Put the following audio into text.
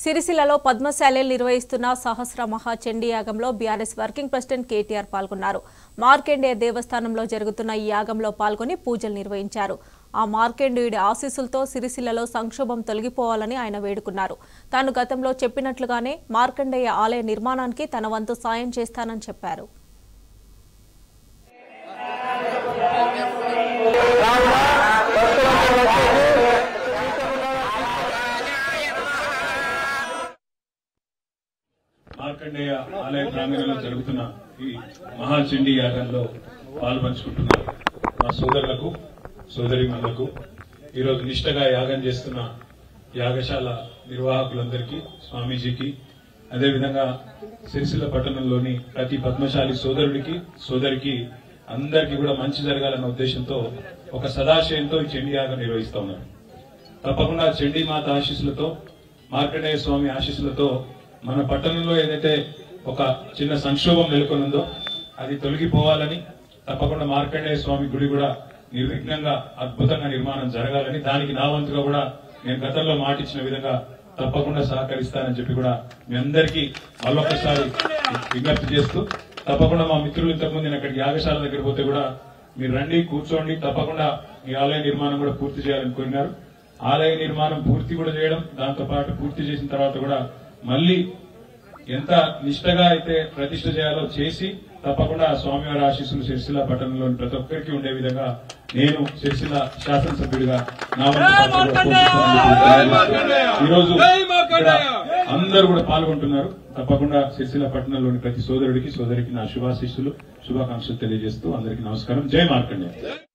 సిరిసిల్లలో పద్మశాలలు నిర్వహిస్తున్న సహస్ర మహాచండీ యాగంలో బీఆర్ఎస్ వర్కింగ్ ప్రెసిడెంట్ కేటీఆర్ పాల్గొన్నారు మార్కండేయ దేవస్థానంలో జరుగుతున్న ఈ యాగంలో పాల్గొని పూజలు నిర్వహించారు ఆ మార్కండేయుడి ఆశీస్సులతో సిరిసిల్లలో సంక్షోభం తొలగిపోవాలని ఆయన వేడుకున్నారు తాను గతంలో చెప్పినట్లుగానే మార్కండేయ ఆలయ నిర్మాణానికి తన వంతు సాయం చేస్తానని చెప్పారు మార్కండేయ ఆలయ ప్రాంగణంలో జరుగుతున్న ఈ మహాచండీ యాగంలో పాల్పంచుకుంటున్న మా సోదరులకు సోదరిమణులకు ఈరోజు నిష్టగా యాగం చేస్తున్న యాగశాల నిర్వాహకులందరికీ స్వామీజీకి అదేవిధంగా సిరిసిల్ల పట్టణంలోని ప్రతి పద్మశాలి సోదరుడికి సోదరికి అందరికీ కూడా మంచి జరగాలన్న ఉద్దేశంతో ఒక సదాశయంతో ఈ చండీ యాగం నిర్వహిస్తా ఉన్నారు తప్పకుండా చండీ మాత ఆశీస్సులతో మార్కండేయ స్వామి ఆశీస్సులతో మన పట్టణంలో ఏదైతే ఒక చిన్న సంక్షోభం నెలకొనుందో అది తొలగిపోవాలని తప్పకుండా మార్కండేయ స్వామి గుడి కూడా నిర్విఘ్నంగా అద్భుతంగా నిర్మాణం జరగాలని దానికి నా వంతుగా కూడా నేను గతంలో మాటిచ్చిన విధంగా తప్పకుండా సహకరిస్తానని చెప్పి కూడా మీ అందరికీ మళ్ళొకసారి విజ్ఞప్తి చేస్తూ తప్పకుండా మా మిత్రులు ఇంతకుముందు నేను అక్కడికి యాగశాల దగ్గర పోతే కూడా మీరు రండి కూర్చోండి తప్పకుండా ఈ ఆలయ నిర్మాణం కూడా పూర్తి చేయాలని కోరినారు ఆలయ నిర్మాణం పూర్తి కూడా చేయడం దాంతో పాటు పూర్తి చేసిన తర్వాత కూడా మళ్ళీ ఎంత నిష్టగా అయితే ప్రతిష్ఠ చేయాలో చేసి తప్పకుండా ఆ స్వామివారి ఆశీస్సులు సిరిసిల్ల పట్టణంలోని ప్రతి ఒక్కరికి ఉండే విధంగా నేను సిరిసిల్ల శాసనసభ్యుడిగా నా వంతు పాత్ర కూడా పోషిస్తానని ఈ రోజు ఇక్కడ అందరూ కూడా పాల్గొంటున్నారు తప్పకుండా సిరిసిల్ల పట్టణంలోని ప్రతి సోదరుడికి సోదరికి నా శుభాశీస్సులు శుభాకాంక్షలు తెలియజేస్తూ అందరికీ నమస్కారం జై మార్కండే